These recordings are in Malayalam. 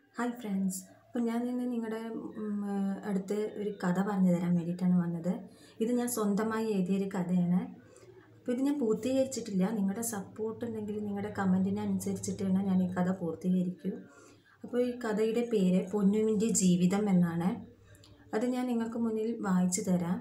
ഹായ് ഫ്രണ്ട്സ് അപ്പോൾ ഞാൻ ഇന്ന് നിങ്ങളുടെ ഉം, ഏഹ്, അടുത്ത് ഒരു കഥ പറഞ്ഞു തരാൻ വേണ്ടിയിട്ടാണ് വന്നത് ഇത് ഞാൻ സ്വന്തമായി എഴുതിയൊരു കഥയാണ് അപ്പോൾ ഇത് ഞാൻ പൂർത്തീകരിച്ചിട്ടില്ല നിങ്ങളുടെ സപ്പോർട്ട് ഉണ്ടെങ്കിൽ നിങ്ങളുടെ കമൻറ്റിനനുസരിച്ചിട്ടാണ് ഞാൻ ഈ കഥ പൂർത്തീകരിക്കൂ അപ്പോൾ ഈ കഥയുടെ പേര് പൊന്നുവിൻ്റെ ജീവിതം എന്നാണ് അത് ഞാൻ നിങ്ങൾക്ക് മുന്നിൽ വായിച്ചു തരാം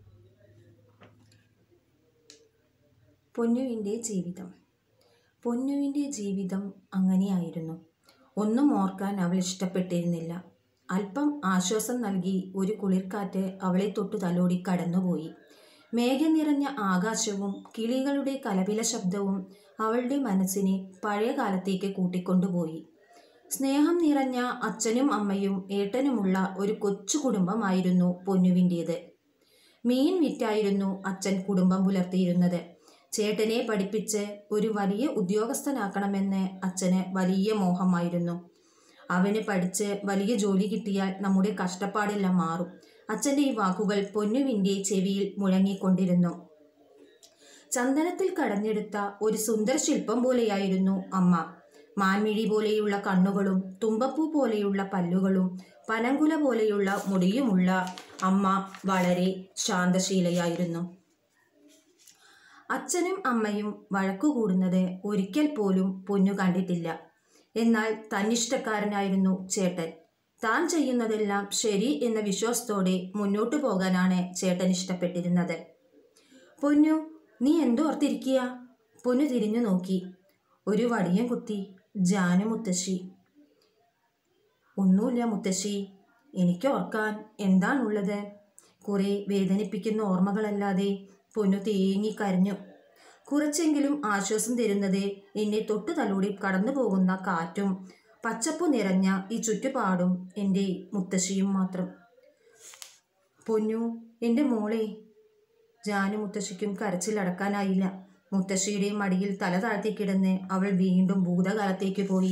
പൊന്നുവിൻ്റെ ജീവിതം പൊന്നുവിൻ്റെ ജീവിതം അങ്ങനെയായിരുന്നു ഒന്നും ഓർക്കാൻ അവൾ ഇഷ്ടപ്പെട്ടിരുന്നില്ല അല്പം ആശ്വാസം നൽകി ഒരു കുളിർക്കാറ്റ് അവളെ തൊട്ടു തലോടി കടന്നുപോയി മേഘം നിറഞ്ഞ ആകാശവും കിളികളുടെ കലപില ശബ്ദവും അവളുടെ മനസ്സിനെ പഴയ കാലത്തേക്ക് കൂട്ടിക്കൊണ്ടുപോയി സ്നേഹം നിറഞ്ഞ അച്ഛനും അമ്മയും ഏട്ടനുമുള്ള ഒരു കൊച്ചു കുടുംബമായിരുന്നു പൊന്നുവിൻ്റേത് മീൻ വിറ്റായിരുന്നു അച്ഛൻ കുടുംബം പുലർത്തിയിരുന്നത് ചേട്ടനെ പഠിപ്പിച്ച് ഒരു വലിയ ഉദ്യോഗസ്ഥനാക്കണമെന്ന് അച്ഛന് വലിയ മോഹമായിരുന്നു അവന് പഠിച്ച് വലിയ ജോലി കിട്ടിയാൽ നമ്മുടെ കഷ്ടപ്പാടെല്ലാം മാറും അച്ഛൻ്റെ ഈ വാക്കുകൾ പൊന്നുവിൻ്റെ ചെവിയിൽ മുഴങ്ങിക്കൊണ്ടിരുന്നു ചന്ദനത്തിൽ കടഞ്ഞെടുത്ത ഒരു സുന്ദര ശില്പം പോലെയായിരുന്നു അമ്മ മാൻമിഴി പോലെയുള്ള കണ്ണുകളും തുമ്പപ്പൂ പോലെയുള്ള പല്ലുകളും പനങ്കുല പോലെയുള്ള മുടിയുമുള്ള അമ്മ വളരെ ശാന്തശീലയായിരുന്നു അച്ഛനും അമ്മയും വഴക്കുകൂടുന്നത് ഒരിക്കൽ പോലും പൊന്നു കണ്ടിട്ടില്ല എന്നാൽ തന്നിഷ്ടക്കാരനായിരുന്നു ചേട്ടൻ താൻ ചെയ്യുന്നതെല്ലാം ശരി എന്ന വിശ്വാസത്തോടെ മുന്നോട്ടു പോകാനാണ് ചേട്ടൻ ഇഷ്ടപ്പെട്ടിരുന്നത് പൊന്നു നീ എന്തോർത്തിരിക്കുക പൊന്നു തിരിഞ്ഞു നോക്കി ഒരു വടിയം കുത്തി ജാനു മുത്തശ്ശി ഒന്നുമില്ല മുത്തശ്ശി എനിക്ക് ഓർക്കാൻ എന്താണുള്ളത് കുറെ വേദനിപ്പിക്കുന്ന ഓർമ്മകളല്ലാതെ പൊന്നു തേങ്ങി കരഞ്ഞു കുറച്ചെങ്കിലും ആശ്വാസം തരുന്നത് എന്നെ തൊട്ടു തലോടി കടന്നു പോകുന്ന കാറ്റും പച്ചപ്പു നിറഞ്ഞ ഈ ചുറ്റുപാടും എൻ്റെ മുത്തശ്ശിയും മാത്രം പൊന്നു എൻ്റെ മോളെ ജാനു മുത്തശ്ശിക്കും കരച്ചിലടക്കാനായില്ല മുത്തശ്ശിയുടെ മടിയിൽ തല താഴ്ത്തി കിടന്ന് അവൾ വീണ്ടും ഭൂതകാലത്തേക്ക് പോയി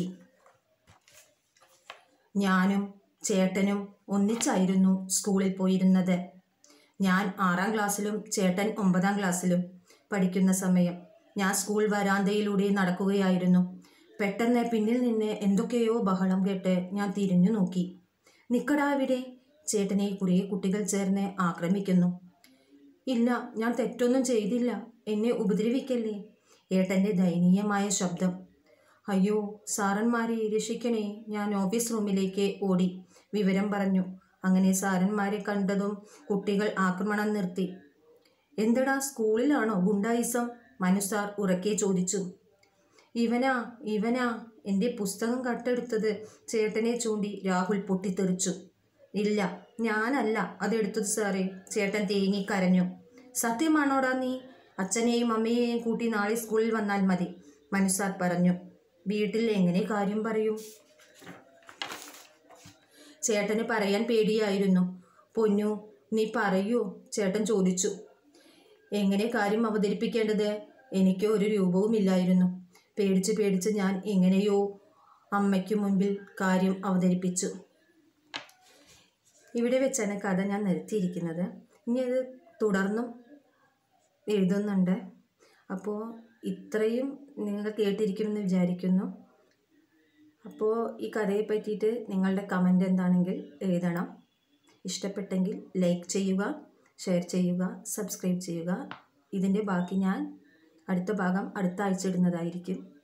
ഞാനും ചേട്ടനും ഒന്നിച്ചായിരുന്നു സ്കൂളിൽ പോയിരുന്നത് ഞാൻ ആറാം ക്ലാസ്സിലും ചേട്ടൻ ഒമ്പതാം ക്ലാസ്സിലും പഠിക്കുന്ന സമയം ഞാൻ സ്കൂൾ വരാന്തയിലൂടെ നടക്കുകയായിരുന്നു പെട്ടെന്ന് പിന്നിൽ നിന്ന് എന്തൊക്കെയോ ബഹളം കേട്ട് ഞാൻ തിരിഞ്ഞു നോക്കി നിക്കടാ അവിടെ ചേട്ടനെ കുറേ കുട്ടികൾ ചേർന്ന് ആക്രമിക്കുന്നു ഇല്ല ഞാൻ തെറ്റൊന്നും ചെയ്തില്ല എന്നെ ഉപദ്രവിക്കല്ലേ ഏട്ടൻ്റെ ദയനീയമായ ശബ്ദം അയ്യോ സാറന്മാരെ രക്ഷിക്കണേ ഞാൻ ഓഫീസ് റൂമിലേക്ക് ഓടി വിവരം പറഞ്ഞു അങ്ങനെ സാറന്മാരെ കണ്ടതും കുട്ടികൾ ആക്രമണം നിർത്തി എന്തടാ സ്കൂളിലാണോ ഗുണ്ടായിസം മനു സാർ ഉറക്കെ ചോദിച്ചു ഇവനാ ഇവനാ എൻ്റെ പുസ്തകം കട്ടെടുത്തത് ചേട്ടനെ ചൂണ്ടി രാഹുൽ പൊട്ടിത്തെറിച്ചു ഇല്ല ഞാനല്ല അതെടുത്തത് സാറേ ചേട്ടൻ തേങ്ങിക്കരഞ്ഞു സത്യമാണോടാ നീ അച്ഛനെയും അമ്മയെയും കൂട്ടി നാളെ സ്കൂളിൽ വന്നാൽ മതി മനു സാർ പറഞ്ഞു വീട്ടിൽ എങ്ങനെ കാര്യം പറയും ചേട്ടന് പറയാൻ പേടിയായിരുന്നു പൊന്നു നീ പറയൂ ചേട്ടൻ ചോദിച്ചു എങ്ങനെ കാര്യം അവതരിപ്പിക്കേണ്ടത് എനിക്ക് ഒരു രൂപവുമില്ലായിരുന്നു പേടിച്ച് പേടിച്ച് ഞാൻ എങ്ങനെയോ അമ്മയ്ക്ക് മുൻപിൽ കാര്യം അവതരിപ്പിച്ചു ഇവിടെ വെച്ചാണ് കഥ ഞാൻ നിർത്തിയിരിക്കുന്നത് ഇനി അത് തുടർന്നും എഴുതുന്നുണ്ട് അപ്പോൾ ഇത്രയും നിങ്ങൾ കേട്ടിരിക്കുമെന്ന് വിചാരിക്കുന്നു അപ്പോൾ ഈ കഥയെ പറ്റിയിട്ട് നിങ്ങളുടെ കമൻ്റ് എന്താണെങ്കിൽ എഴുതണം ഇഷ്ടപ്പെട്ടെങ്കിൽ ലൈക്ക് ചെയ്യുക ഷെയർ ചെയ്യുക സബ്സ്ക്രൈബ് ചെയ്യുക ഇതിൻ്റെ ബാക്കി ഞാൻ അടുത്ത ഭാഗം അടുത്ത ആഴ്ച ഇടുന്നതായിരിക്കും